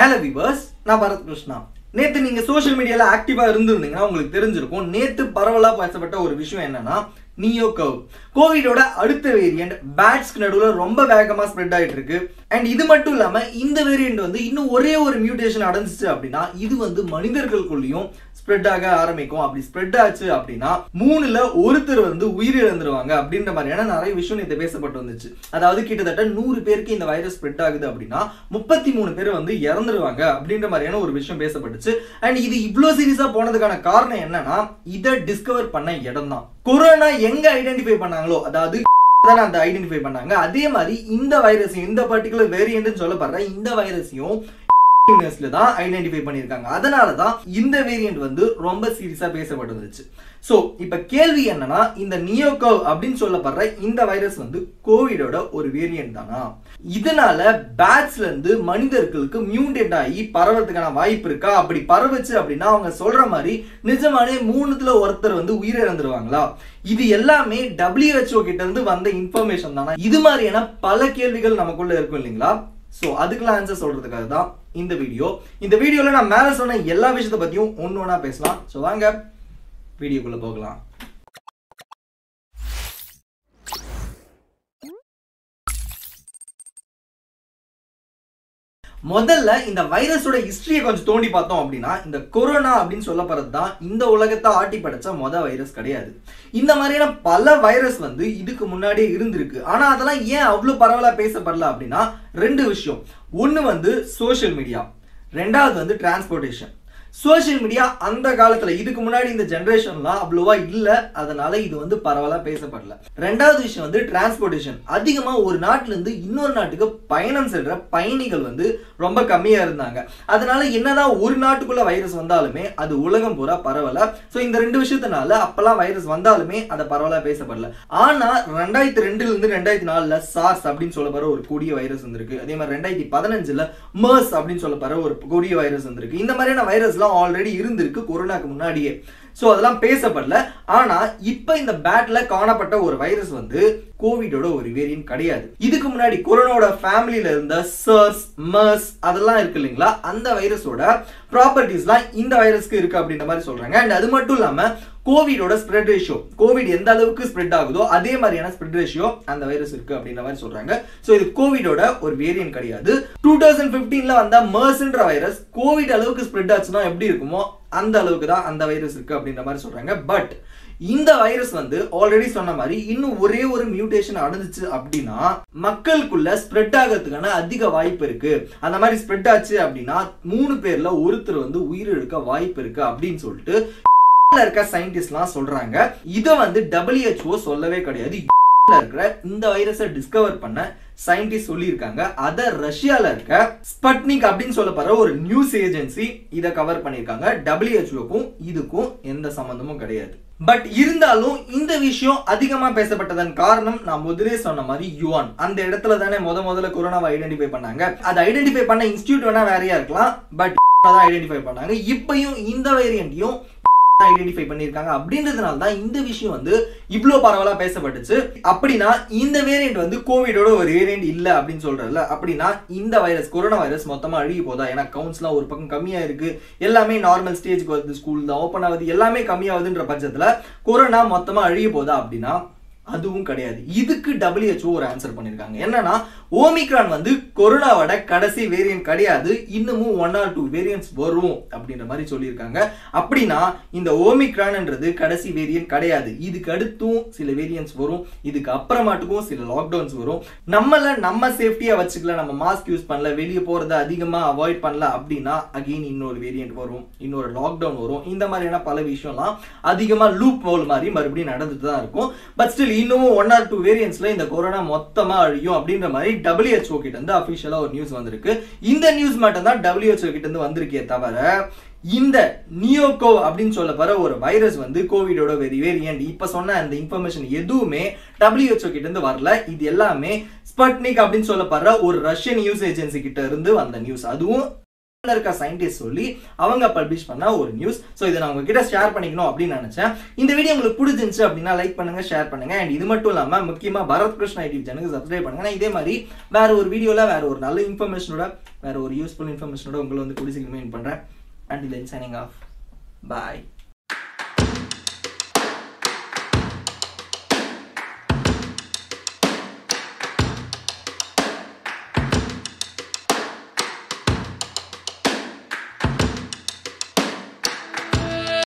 hello viewers நான் பரத் கிருஷ்ணா நேத்து நீங்க சோஷியல் மீடியால ஆக்டிவா இருந்திருந்தீங்கன்னா உங்களுக்கு தெரிஞ்சிருக்கும் நேத்து பரவலா பேசப்பட்ட ஒரு விஷயம் என்னன்னா நியோ கவ் கோவிடோட அடுத்த வேரியண்ட் பேட்ஸ்க்கு நடுவில் ரொம்ப வேகமா ஸ்ப்ரெட் ஆயிட்டு இருக்கு அண்ட் இது மட்டும் இல்லாம இந்த வேரியண்ட் வந்து இன்னும் ஒரே ஒரு மியூட்டேஷன் அடைஞ்சிச்சு அப்படின்னா இது வந்து மனிதர்களுக்குள்ளேயும் ஸ்ப்ரெட் ஆக ஆரம்பிக்கும் அப்படி ஸ்ப்ரெட் ஆச்சு அப்படின்னா மூணுல ஒருத்தர் வந்து உயிரிழந்துருவாங்க அப்படின்ற மாதிரியான நிறைய விஷயம் நேற்று பேசப்பட்டு வந்துச்சு அதாவது கிட்டத்தட்ட நூறு பேருக்கு இந்த வைரஸ் ஸ்ப்ரெட் ஆகுது அப்படின்னா முப்பத்தி மூணு பேர் வந்து இறந்துருவாங்க அப்படின்ற மாதிரியான ஒரு விஷயம் பேசப்பட்டுச்சு அண்ட் இது இவ்வளோ சீரியஸா போனதுக்கான காரணம் என்னன்னா இதை டிஸ்கவர் பண்ண இடம் தான் கொரோனா எங்க ஐடென்டிஃபை பண்ணாங்களோ அதாவது தானே அந்த ஐடென்டிஃபை பண்ணாங்க அதே மாதிரி இந்த வைரஸையும் இந்த பர்டிகுலர் வேரியன்ட்னு சொல்லப்படுற இந்த வைரஸையும் யூனிவர்ஸ்ல தான் ஐடென்டிஃபை பண்ணியிருக்காங்க அதனால தான் இந்த வேரியன்ட் வந்து ரொம்ப சீரியஸா பேசப்பட்டுருந்துச்சு ஸோ இப்போ கேள்வி என்னன்னா இந்த நியோகவ் அப்படின்னு சொல்லப்படுற இந்த வைரஸ் வந்து கோவிடோட ஒரு வேரியன்ட் தானா இதனால பேட்ஸ்ல இருந்து மனிதர்களுக்கு மியூண்டேட் ஆகி பரவறதுக்கான வாய்ப்பு இருக்கா அப்படி பரவுச்சு அப்படின்னா அவங்க சொல்ற மாதிரி நிஜமானே மூணுத்துல ஒருத்தர் வந்து உயிரிழந்துருவாங்களா இது எல்லாமே WHO கிட்ட இருந்து வந்த இன்ஃபர்மேஷன் தானா இது மாதிரியான பல கேள்விகள் நமக்குள்ள இருக்கும் இல்லைங்களா ஸோ அதுக்கெல்லாம் ஆன்சர் சொல்றதுக்காக தான் இந்த வீடியோ இந்த வீடியோல நான் மேல சொன்ன எல்லா விஷயத்தை பத்தியும் ஒன்று ஒன்றா பேசலாம் ஸோ வாங்க வீடியோக்குள்ள போகலாம் முதல்ல இந்த வைரஸோட ஹிஸ்டரியை கொஞ்சம் தோண்டி பார்த்தோம் அப்படின்னா இந்த கொரோனா அப்படின்னு சொல்லப்படுறது தான் இந்த உலகத்தை ஆட்டி படைச்ச மொத வைரஸ் கிடையாது இந்த மாதிரியான பல வைரஸ் வந்து இதுக்கு முன்னாடியே இருந்திருக்கு ஆனா அதெல்லாம் ஏன் அவ்வளவு பரவலா பேசப்படல அப்படின்னா ரெண்டு விஷயம் ஒன்னு வந்து சோஷியல் மீடியா ரெண்டாவது வந்து டிரான்ஸ்போர்ட்டேஷன் சோஷியல் மீடியா அந்த காலத்துல இதுக்கு முன்னாடி இந்த ஜென்ரேஷன்லாம் அவ்வளோவா இல்ல அதனால இது வந்து பரவலா பேசப்படல ரெண்டாவது விஷயம் வந்து டிரான்ஸ்போர்ட்டேஷன் அதிகமா ஒரு நாட்டுல இருந்து இன்னொரு நாட்டுக்கு பயணம் செல்ற பயணிகள் வந்து ரொம்ப கம்மியா இருந்தாங்க அதனால என்னதான் ஒரு நாட்டுக்குள்ள வைரஸ் வந்தாலுமே அது உலகம் பூரா பரவல சோ இந்த ரெண்டு விஷயத்தினால அப்பெல்லாம் வைரஸ் வந்தாலுமே அதை பரவலா பேசப்படல ஆனா ரெண்டாயிரத்தி ரெண்டுல இருந்து ரெண்டாயிரத்தி நாலுல சார்ஸ் அப்படின்னு சொல்லப்படுற ஒரு கொடிய வைரஸ் வந்திருக்கு அதே மாதிரி ரெண்டாயிரத்தி பதினஞ்சுல மர்ஸ் அப்படின்னு சொல்லப்படுற ஒரு கொடிய வைரஸ் வந்திருக்கு இந்த மாதிரியான வைரஸ்லாம் ஆல்ரெடி இருந்திருக்கு கொரோனாக்கு முன்னாடியே ஸோ அதெல்லாம் பேசப்படல ஆனா இப்ப இந்த பேட்ல காணப்பட்ட ஒரு வைரஸ் வந்து கோவிடோட ஒரு வேரியன்ட் கிடையாது இதுக்கு முன்னாடி கொரோனாவோட ஃபேமிலியில இருந்த சர்ஸ் மர்ஸ் அதெல்லாம் இருக்கு இல்லைங்களா அந்த வைரஸோட ப்ராப்பர்ட்டிஸ்லாம் இந்த வைரஸ்க்கு இருக்கு அப்படின்ற மாதிரி சொல்றாங்க அண்ட் அது மட்டும் இல்லாம கோவிடோட ஸ்ப்ரெட் ரேஷியோ கோவிட் எந்த அளவுக்கு ஸ்ப்ரெட் ஆகுதோ அதே மாதிரியான ஸ்ப்ரெட் ரேஷியோ அந்த வைரஸ் இருக்கு அப்படின்ற மாதிரி சொல்றாங்க ஸோ இது கோவிடோட ஒரு வேரியன்ட் கிடையாது டூ தௌசண்ட் பிப்டீன்ல வந்த மர்ஸ்ன்ற வைரஸ் கோவிட் அளவுக்கு ஸ்ப்ரெட் ஆச்சுன்னா எப்படி இருக்குமோ அந்த அளவுக்கு தான் அந்த வைரஸ் இருக்கு அப்படின்ற மாதிரி சொல்றாங்க பட் இந்த வைரஸ் வந்து ஆல்ரெடி சொன்ன மாதிரி இன்னும் ஒரே ஒரு மியூட்டேஷன் அடைஞ்சிச்சு அப்படின்னா மக்களுக்குள்ள ஸ்ப்ரெட் ஆகிறதுக்கான அதிக வாய்ப்பு இருக்கு அந்த மாதிரி ஸ்ப்ரெட் ஆச்சு அப்படின்னா மூணு பேர்ல ஒருத்தர் வந்து உயிரிழக்க வாய்ப்பு இருக்கு அப்படின்னு சொல்லிட்டு இருக்க சயின்டிஸ்ட்லாம் சொல்றாங்க இதை வந்து WHO சொல்லவே கிடையாது இருக்கிற இந்த வைரஸை டிஸ்கவர் பண்ண சயின்டிஸ்ட் சொல்லியிருக்காங்க அதை ரஷ்யால இருக்க ஸ்பட்னிக் அப்படின்னு சொல்லப்படுற ஒரு நியூஸ் ஏஜென்சி இதை கவர் பண்ணியிருக்காங்க டபிள்யூஹெச்ஓக்கும் இதுக்கும் எந்த சம்பந்தமும் கிடையாது பட் இருந்தாலும் இந்த விஷயம் அதிகமா பேசப்பட்டதன் காரணம் நான் முதலே சொன்ன மாதிரி யுவான் அந்த இடத்துல தானே முத முதல்ல கொரோனாவை ஐடென்டிஃபை பண்ணாங்க அதை ஐடென்டிஃபை பண்ண இன்ஸ்டியூட் வேணா வேறையா இருக்கலாம் பட் தான் ஐடென்டிஃபை பண்ணாங்க இப்பயும் இந்த வேரியண்ட்டையும் ஐடென்டிஃபை பண்ணியிருக்காங்க அப்படின்றதுனால தான் இந்த விஷயம் வந்து இவ்வளோ பரவலா பேசப்பட்டுச்சு அப்படின்னா இந்த வேரியண்ட் வந்து கோவிடோட ஒரு வேரியண்ட் இல்லை அப்படின்னு சொல்றதுல அப்படின்னா இந்த வைரஸ் கொரோனா வைரஸ் மொத்தமா அழுகி போதா ஏன்னா கவுன்ஸ்லாம் ஒரு பக்கம் கம்மியா இருக்கு எல்லாமே நார்மல் ஸ்டேஜ்க்கு வருது ஸ்கூல் தான் ஓப்பன் ஆகுது எல்லாமே கம்மியாகுதுன்ற பட்சத்துல கொரோனா மொத்தமா அழுகி போதா அப்படின்னா அதுவும் கிடையாது இதுக்கு WHO ஒரு ஆன்சர் பண்ணியிருக்காங்க என்னன்னா ஓமிக்ரான் வந்து கொரோனாவோட கடைசி வேரியன்ட் கிடையாது இன்னமும் ஒன் ஆர் டூ வேரியன்ட்ஸ் வரும் அப்படின்ற மாதிரி சொல்லியிருக்காங்க அப்படின்னா இந்த ஓமிக்ரான்ன்றது கடைசி வேரியன்ட் கிடையாது இதுக்கு அடுத்தும் சில வேரியன்ட்ஸ் வரும் இதுக்கு அப்புறமாட்டுக்கும் சில லாக்டவுன்ஸ் வரும் நம்மள நம்ம சேஃப்டியா வச்சுக்கல நம்ம மாஸ்க் யூஸ் பண்ணல வெளியே போறத அதிகமா அவாய்ட் பண்ணல அப்படின்னா அகெயின் இன்னொரு வேரியன்ட் வரும் இன்னொரு லாக்டவுன் வரும் இந்த மாதிரியான பல விஷயம்லாம் அதிகமா லூப் போல் மாதிரி மறுபடியும் நடந்துட்டு தான் இருக்கும் பட் ஸ்டில் இன்னமும் ஒன் ஆர் டூ வேரியன்ட்ஸ்ல இந்த கொரோனா மொத்தமா அழியும் அப்படின்ற மாதிரி WHO கிட்ட இருந்து அபிஷியலா ஒரு நியூஸ் வந்திருக்கு இந்த நியூஸ் மட்டும் தான் WHO கிட்ட இருந்து வந்திருக்கே தவிர இந்த நியோகோ அப்படின்னு சொல்லப்படுற ஒரு வைரஸ் வந்து கோவிடோட வெரி வேரியன்ட் இப்ப சொன்ன அந்த இன்ஃபர்மேஷன் எதுவுமே WHO கிட்ட இருந்து வரல இது எல்லாமே ஸ்பட்னிக் அப்படின்னு சொல்லப்படுற ஒரு ரஷ்யன் நியூஸ் ஏஜென்சி கிட்ட இருந்து வந்த நியூஸ் அதுவும் இருக்க சயின்டிஸ்ட் சொல்லி அவங்க பப்ளிஷ் பண்ண ஒரு நியூஸ் ஸோ இதை நான் உங்ககிட்ட ஷேர் பண்ணிக்கணும் அப்படின்னு நினைச்சேன் இந்த வீடியோ உங்களுக்கு பிடிச்சிருந்துச்சு அப்படின்னா லைக் பண்ணுங்க ஷேர் பண்ணுங்க அண்ட் இது மட்டும் இல்லாம முக்கியமா பரத் கிருஷ்ணா யூடியூப் சேனலுக்கு சப்ஸ்கிரைப் பண்ணுங்க நான் இதே மாதிரி வேற ஒரு வீடியோல வேற ஒரு நல்ல இன்ஃபர்மேஷனோட வேற ஒரு யூஸ்ஃபுல் இன்ஃபர்மேஷனோட உங்களை வந்து கூடி சீக்கிரமே மீட் பண்றேன் and then signing off bye